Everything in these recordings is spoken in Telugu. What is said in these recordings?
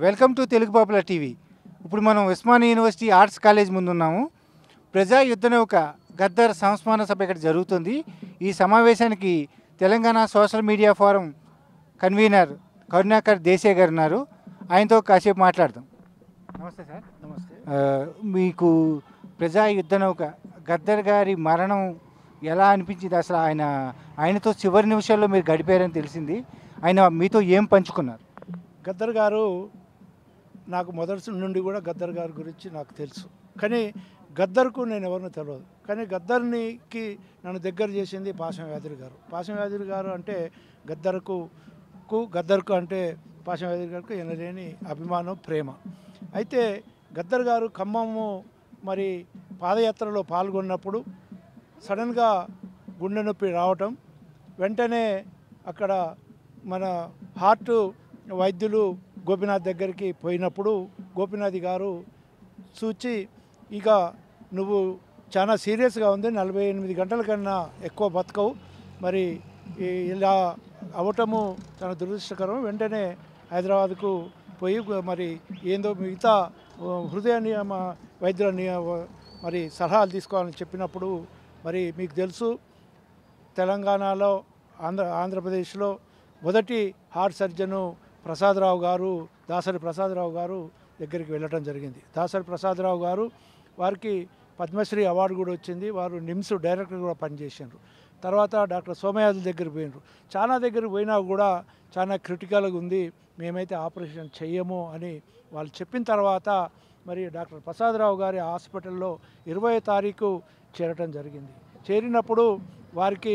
welcome to Telugu popular TV ఇప్పుడు మనం ఉస్మానియా యూనివర్సిటీ ఆర్ట్స్ కాలేజ్ ముందు ఉన్నాము ప్రజా యుద్ధ నౌక గద్దర్ సంస్మరణ సభ ఇక్కడ జరుగుతుంది ఈ సమావేశానికి Telangana social media forum convener Karunakar Desai గారు ఉన్నారు ఆయనతో కాసేపు మాట్లాడదాం నమస్తే సార్ నమస్తే ఆ, మీకు ప్రజా యుద్ధ నౌక గద్దర్ గారి మరణం ఎలా అనిపించింది అసలు ఆయన ఆయనతో చివరి నిమిషాల్లో మీరు గడిపారని తెలిసింది ఆయన మీతో ఏం పంచుకున్నారు గద్దర్ గారు నాకు మొదటి నుండి కూడా గద్దర్ గారి గురించి నాకు తెలుసు కానీ గద్దర్కు నేను ఎవరిని తెలియదు కానీ గద్దర్నికి నన్ను దగ్గర చేసింది పాశం వ్యాధులు గారు పాశం వ్యాధులు గారు అంటే గద్దర్కు కు గద్దర్కు అంటే పాశం వ్యాధులు గారికి ఎనలేని అభిమానం ప్రేమ అయితే గద్దర్ గారు ఖమ్మము మరి పాదయాత్రలో పాల్గొన్నప్పుడు సడన్గా గుండె నొప్పి రావటం వెంటనే అక్కడ మన హార్ట్ వైద్యులు గోపినాథ్ దగ్గరికి పోయినప్పుడు గోపినాథ్ గారు చూచి ఇక నువ్వు చాలా సీరియస్గా ఉంది నలభై ఎనిమిది గంటల కన్నా ఎక్కువ బతకవు మరి ఈ- ఇలా అవటము చాలా దురదృష్టకరం వెంటనే హైదరాబాద్కు పోయి మరి ఏందో మిగతా ఆ, హృదయ నియమ వైద్యుల నియమ మరి సలహాలు తీసుకోవాలని చెప్పినప్పుడు మరి మీకు తెలుసు తెలంగాణలో ఆంధ్ర ఆంధ్రప్రదేశ్లో మొదటి హార్ట్ సర్జను ప్రసాదరావు గారు దాసరి ప్రసాదరావు గారు దగ్గరికి వెళ్ళటం జరిగింది దాసరి ప్రసాదరావు గారు వారికి పద్మశ్రీ అవార్డు కూడా వచ్చింది వారు నిమ్స్ డైరెక్టర్ కూడా పనిచేసారు తర్వాత డాక్టర్ సోమయాజుల దగ్గరికి పోయినారు చాలా దగ్గరికి పోయినా కూడా చాలా క్రిటికల్గా ఉంది మేమైతే ఆపరేషన్ చెయ్యము అని వాళ్ళు చెప్పిన తర్వాత మరి డాక్టర్ ప్రసాదరావు గారి హాస్పిటల్లో ఇరవై తారీఖు చేరటం జరిగింది చేరినప్పుడు వారికి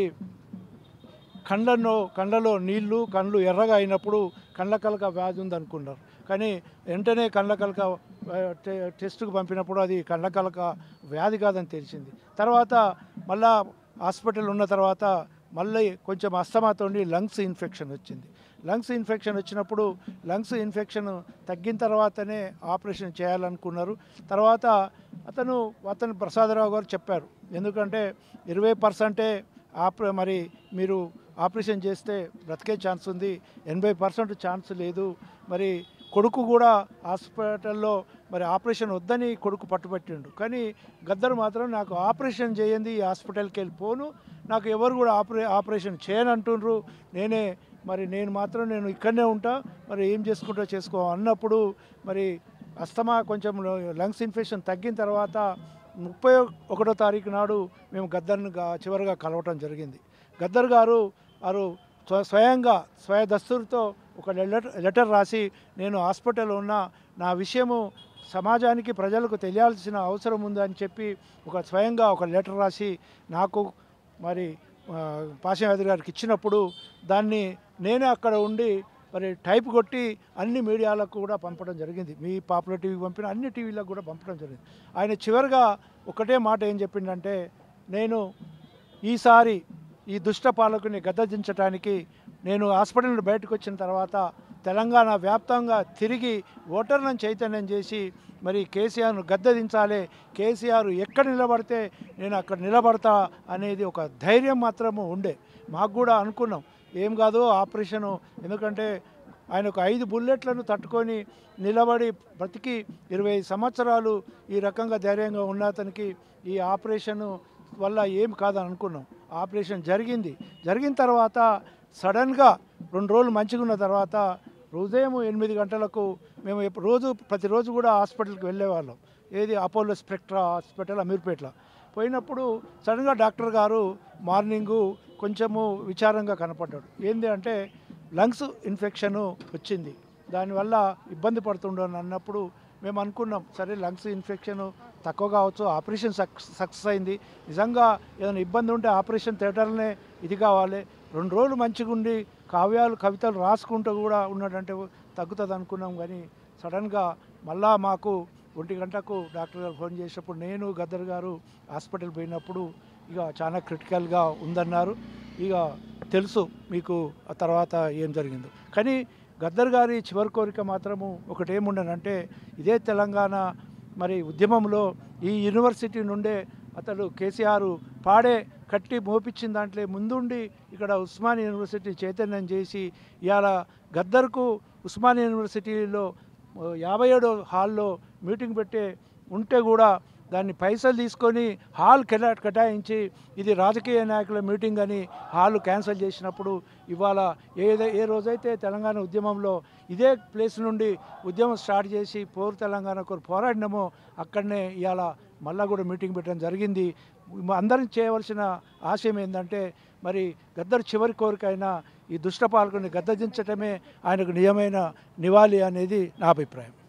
కండ్లలో కండ్లలో నీళ్లు కండ్లు ఎర్రగా అయినప్పుడు కండ్ల కలక వ్యాధి ఉంది అనుకున్నారు కానీ వెంటనే కండ్ల కలక ఆ, టె- టెస్ట్కు పంపినప్పుడు అది కండ్ల కలక వ్యాధి కాదని తెలిసింది తర్వాత మళ్ళా హాస్పిటల్ ఉన్న తర్వాత మళ్ళీ కొంచెం అస్తమాతోండి లంగ్స్ ఇన్ఫెక్షన్ వచ్చింది లంగ్స్ ఇన్ఫెక్షన్ వచ్చినప్పుడు లంగ్స్ ఇన్ఫెక్షన్ తగ్గిన తర్వాతనే ఆపరేషన్ చేయాలనుకున్నారు తర్వాత అతను అతను ప్రసాదరావు గారు చెప్పారు ఎందుకంటే ఇరవై పర్సెంటే ఆప మరి మీరు ఆపరేషన్ చేస్తే బ్రతికే ఛాన్స్ ఉంది ఎనభై పర్సెంట్ ఛాన్స్ లేదు మరి కొడుకు కూడా హాస్పిటల్లో మరి ఆపరేషన్ వద్దని కొడుకు పట్టుబట్టిండు కానీ గద్దరు మాత్రం నాకు ఆపరేషన్ చేయండి ఈ హాస్పిటల్కి వెళ్ళిపోను నాకు ఎవరు కూడా ఆపరే ఆపరేషన్ చేయనంటుండ్రు నేనే మరి నేను మాత్రం నేను ఇక్కడనే ఉంటా మరి ఏం చేసుకుంటా చేసుకో అన్నప్పుడు మరి అస్తమా కొంచెం లంగ్స్ ఇన్ఫెక్షన్ తగ్గిన తర్వాత ముప్పై ఒకటో తారీఖు నాడు మేము గద్దర్ని గా- చివరిగా కలవటం జరిగింది గద్దర్ గారు వారు స్వ- స్వయంగా స్వయ దస్తురితో ఒక లెటర్ లెటర్ రాసి నేను హాస్పిటల్లో ఉన్న నా విషయము సమాజానికి ప్రజలకు తెలియాల్సిన అవసరం ఉందని చెప్పి ఒక స్వయంగా ఒక లెటర్ రాసి నాకు మరి ఆ, పాశవ్యాధి గారికి ఇచ్చినప్పుడు దాన్ని నేనే అక్కడ ఉండి మరి టైప్ కొట్టి అన్ని మీడియాలకు కూడా పంపడం జరిగింది మీ పాపులర్ టీవీకి పంపిన అన్ని టీవీలకు కూడా పంపడం జరిగింది ఆయన చివరిగా ఒకటే మాట ఏం చెప్పిండంటే నేను ఈసారి ఈ దుష్ట పాలకుని గద్దదించడానికి నేను హాస్పిటల్ నుండి బయటకు వచ్చిన తర్వాత తెలంగాణ వ్యాప్తంగా తిరిగి ఓటర్లను చైతన్యం చేసి మరి కేసీఆర్ను గద్దదించాలి కేసీఆర్ ఎక్కడ నిలబడితే నేను అక్కడ నిలబడతా అనేది ఒక ధైర్యం మాత్రము ఉండే మాకు కూడా అనుకున్నాం ఏం కాదు ఆపరేషను ఎందుకంటే ఆయన ఒక ఐదు బుల్లెట్లను తట్టుకొని నిలబడి బ్రతికి ఇరవై సంవత్సరాలు ఈ రకంగా ధైర్యంగా ఉన్న అతనికి ఈ ఆపరేషన్ వల్ల ఏం కాదని అనుకున్నాం ఆపరేషన్ జరిగింది జరిగిన తర్వాత సడన్గా రెండు రోజులు మంచిగా ఉన్న తర్వాత ఉదయం ఎనిమిది గంటలకు మేము ఎప్పు- రోజు ప్రతిరోజు కూడా హాస్పిటల్కి వెళ్ళేవాళ్ళం ఏది అపోలో స్పెక్ట్రా హాస్పిటల్ అమీర్పేటలో పోయినప్పుడు సడన్గా డాక్టర్ గారు మార్నింగు కొంచెము విచారంగా కనపడ్డాడు ఏంది అంటే లంగ్స్ ఇన్ఫెక్షన్ వచ్చింది దానివల్ల ఇబ్బంది పడుతుండో అని అన్నప్పుడు మేము అనుకున్నాం సరే లంగ్స్ ఇన్ఫెక్షన్ తక్కువ కావచ్చు ఆపరేషన్ సక్సెస్ సక్సెస్ అయింది నిజంగా ఏదైనా ఇబ్బంది ఉంటే ఆపరేషన్ థియేటర్నే ఇది కావాలి రెండు రోజులు మంచిగా ఉండి కావ్యాలు కవితలు రాసుకుంటూ కూడా ఉన్నాడంటే తగ్గుతుంది అనుకున్నాం కానీ సడన్గా మళ్ళా మాకు ఒంటి గంటకు డాక్టర్ గారు ఫోన్ చేసినప్పుడు నేను గద్దర్ గారు హాస్పిటల్ పోయినప్పుడు ఇక చాలా క్రిటికల్గా ఉందన్నారు ఇక తెలుసు మీకు ఆ తర్వాత ఏం జరిగిందో కానీ గద్దర్ గారి చివరి కోరిక మాత్రము ఒకటేముండనంటే ఇదే తెలంగాణ మరి ఉద్యమంలో ఈ యూనివర్సిటీ నుండే అతడు కేసీఆర్ పాడే కట్టి మోపించిన దాంట్లో ముందుండి ఇక్కడ ఉస్మానియా యూనివర్సిటీ చైతన్యం చేసి ఇవాళ గద్దర్కు ఉస్మానియా యూనివర్సిటీలో యాభై ఏడో హాల్లో మీటింగ్ పెట్టే ఉంటే కూడా దాన్ని పైసలు తీసుకొని హాల్ కెలా కేటాయించి ఇది రాజకీయ నాయకుల మీటింగ్ అని హాల్ క్యాన్సిల్ చేసినప్పుడు ఇవాళ ఏదై ఏ రోజైతే తెలంగాణ ఉద్యమంలో ఇదే ప్లేస్ నుండి ఉద్యమం స్టార్ట్ చేసి పోరు తెలంగాణ కొరకు పోరాడినామో అక్కడనే ఇవాళ మళ్ళా కూడా మీటింగ్ పెట్టడం జరిగింది అందరం చేయవలసిన ఆశయం ఏంటంటే మరి గద్దర్ చివరి కోరికైనా ఈ దుష్ట పాలకుని గద్దదించటమే ఆయనకు నిజమైన నివాళి అనేది నా అభిప్రాయం